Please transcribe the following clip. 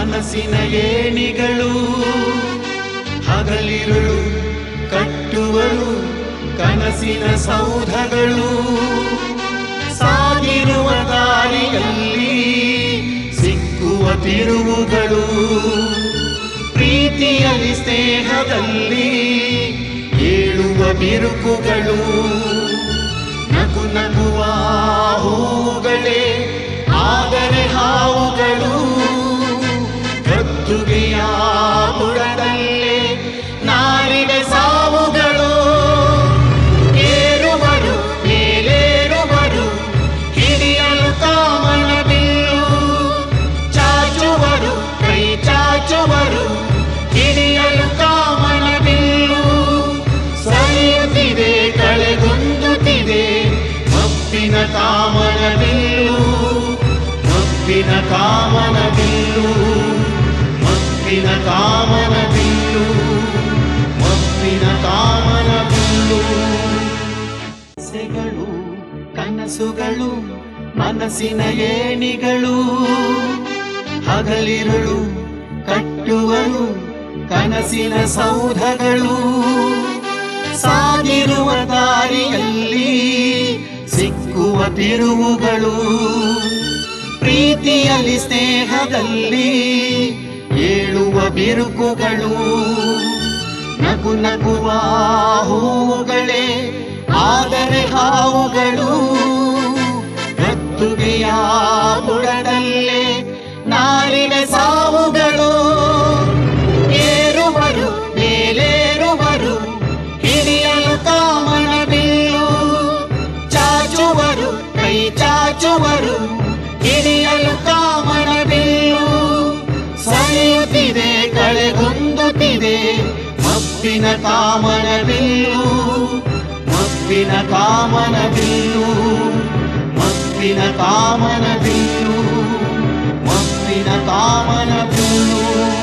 ಮನಸ್ಸಿನ ಏಣಿಗಳು ಹಗಲಿರುಳು ಕಟ್ಟುವರು ಕನಸಿನ ಸೌಧಗಳು ಸಾಗಿರುವ ದಾರಿಯಲ್ಲಿ ಸಿಕ್ಕುವ ತಿರುವುಗಳು ಪ್ರೀತಿಯಲ್ಲಿ ಸ್ನೇಹದಲ್ಲಿ ಏಳುವ ಬಿರುಕುಗಳು ನಗು ನಗುವ ಹೂಗಳೇ ಆದರೆ ಹಾವುಗಳು ಗದ್ದುಗೆಯ ಬುಡದಲ್ಲೇ ನಾರಿವೆ ಸಾವುಗಳು ಏರುವರು ಮೇಲೇರುವರು ಹಿಡಿಯಲು ಕಾಮನ ಬಿಲ್ಲು ಚಾಚುವರು ಕೈ ಚಾಚುವರು ಹಿಡಿಯಲು ಕಾಮನ ಬಿಲ್ಲು ಸರಿಯುತ್ತಿದೆ ಕಳೆಗುಂದುತ್ತಿದೆ ಮಪ್ಪಿನ ಕಾಮನ ಬಿಲ್ಲು ಮಪ್ಪಿನ ಕಾಮನ ಬಿಲ್ಲು ಮಪ್ಪಿನ ಕಾಮನ ಬಿಲ್ಲು ಮಪ್ಪಿನ ಕಾಮನ ಬಿಲ್ಲು ಆಸೆಗಳು ಕನಸುಗಳು ಮನಸ್ಸಿನ ಏಣಿಗಳು ಹಗಲಿರುಳು ಕಟ್ಟುವರು ಕನಸಿನ ಸೌಧಗಳು ಸಾಗಿರುವ ದಾರಿಯಲ್ಲಿ ಸಿಕ್ಕುವ ತಿರುವುಗಳು ಪ್ರೀತಿಯಲ್ಲಿ ಸ್ನೇಹದಲ್ಲಿ ಏಳುವ ಬಿರುಕುಗಳು ನಗು ನಗುವ ಹೂಗಳೇ ಆದರೆ ಹಾವುಗಳು ಗದ್ದುಗೆಯ ಬುಡದಲ್ಲೇ ನಾರಿವೆ ಸಾವುಗಳು ಏರುವರು ಮೇಲೇರುವರು ಹಿಡಿಯಲು ಕಾಮನ ಬಿಲ್ಲು ಚಾಚುವರು ಕೈ ಚಾಚುವರು ಹಿಡಿಯಲು ಕಾಮನ ಬಿಲ್ಲು ಸರಿಯುತ್ತಿದೆ ಕಳೆಗುಂದುತ್ತಿದೆ ಮಪ್ಪಿನ ಕಾಮನ ಬಿಲ್ಲು ಮಪ್ಪಿನ ಕಾಮನ ಬಿಲ್ಲು ಮಪ್ಪಿನ ಕಾಮನ ಬಿಲ್ಲು ಮಪ್ಪಿನ ಕಾಮನ ಬಿಲ್ಲು